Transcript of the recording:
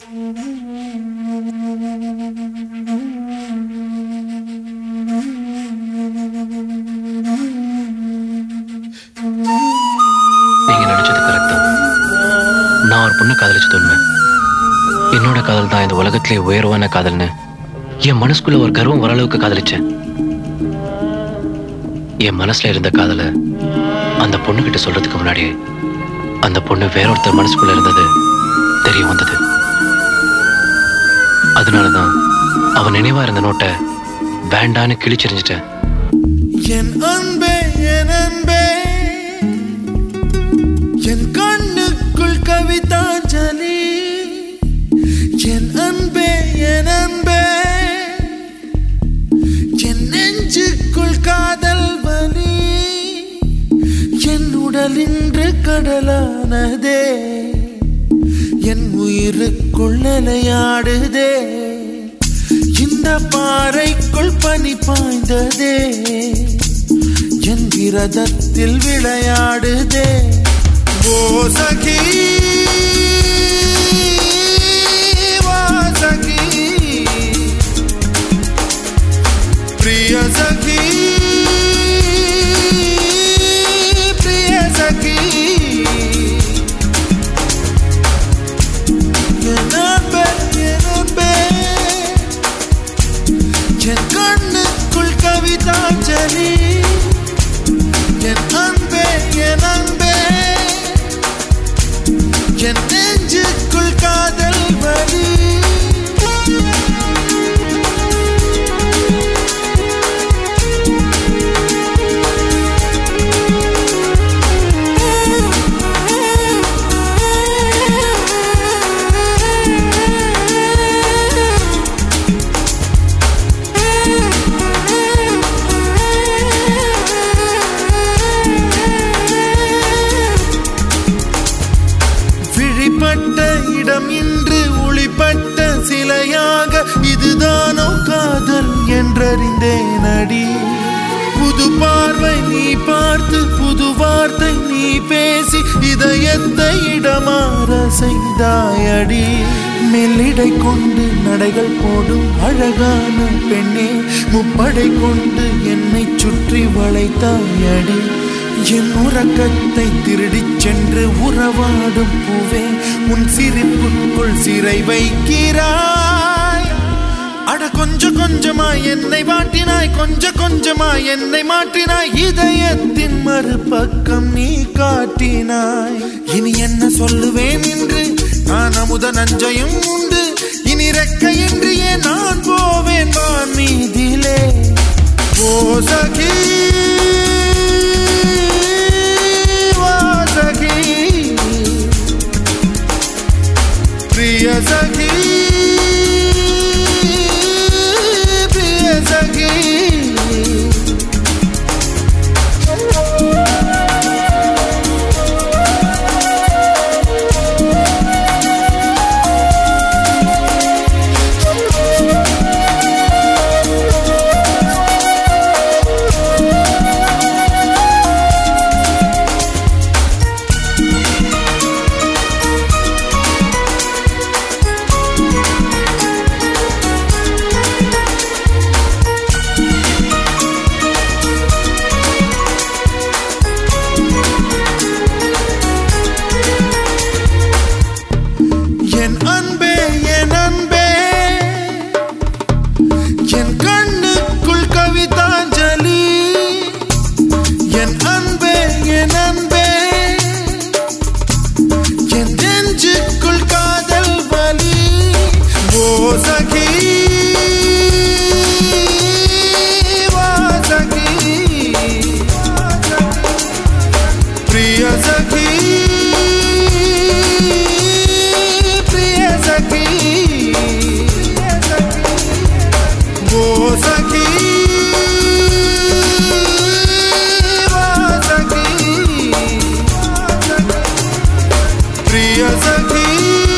நீங்க நினைச்சது கரெக்ட் தான் நான் ஒரு பொண்ணு காதலிச்சது உண்மை என்னோட காதல் தான் இந்த உலகத்திலே உயர்வான காதல்னு என் மனசுக்குள்ள ஒரு கர்வம் வர அளவுக்கு காதலிச்சேன் என் மனசுல இருந்த காதல அந்த பொண்ணுகிட்ட சொல்றதுக்கு முன்னாடி அந்த பொண்ணு வேற ஒருத்தர் மனசுக்குள்ள இருந்தது தெரிய வந்தது அதனாலதான் அவன் நினைவா இருந்த நோட்டை வேண்டான்னு கிழிச்செறிஞ்சிட்டேன் என் அன்பே என் அன்பே என் கண்ணுக்குள் கவிதாஞ்சலி என் அன்பே என் அன்பே என் நெஞ்சுக்குள் காதல் வலி என் உடல் இன்று கடலானதே என் உயிருக்குள் நிலையாடுதே இந்த பாறைக்குள் பனி பாய்ந்ததே என் விரதத்தில் விளையாடுதே ஓ சகி வா சகி பிரிய சகி பிரிய சகி என் அன்பே, என் அன்பே, என் கண்ணுக்குள் கவிதாஞ்சலி என் அன்பே என் அன்பே என் நெஞ்சுக்குள் காதல் வலி விழிப்பட்ட இடம் இன்று ஒளிப்பட்ட சிலையாக இதுதானோ காதல் என்றறிந்தேன் அடி புது பார்வை நீ பார்த்து புது வார்த்தை நீ பேசி இதயத்தை இடமாற செய்தாயடி மெல்லிடை கொண்டு நடைகள் போடும் அழகான பெண்ணே முப்படை கொண்டு என்னை சுற்றி வளைத்தாயடி என் உறக்கத்தை திருடிச் சென்று உறவாடும் பூவே உன் சிரிப்புக்குள் சிறை வைக்கிறாய் அட கொஞ்சம் கொஞ்சமா என்னை வாட்டினாய் கொஞ்ச கொஞ்சமா என்னை மாட்டினாய் இதயத்தின் மறுபக்கம் நீ காட்டினாய் இனி என்ன சொல்லுவேன் என்று நான் அமுத நஞ்சையும் உண்டு இனி ரெக்கையின்றியே நான் போவேன் வான் மீதிலே ஓ சகி வா சகி பிரிய சகி பிரிய சகி என் அன்பே என் அன்பே என் கண்ணுக்குள் கவிதாஞ்சலி என் அன்பே என் அன்பே என் நெஞ்சுக்குள் காதல் வலி ஓ சகி வா சகி பிரிய சகி பிரிய சகி ஓ சகி வா சகி பிரிய சகி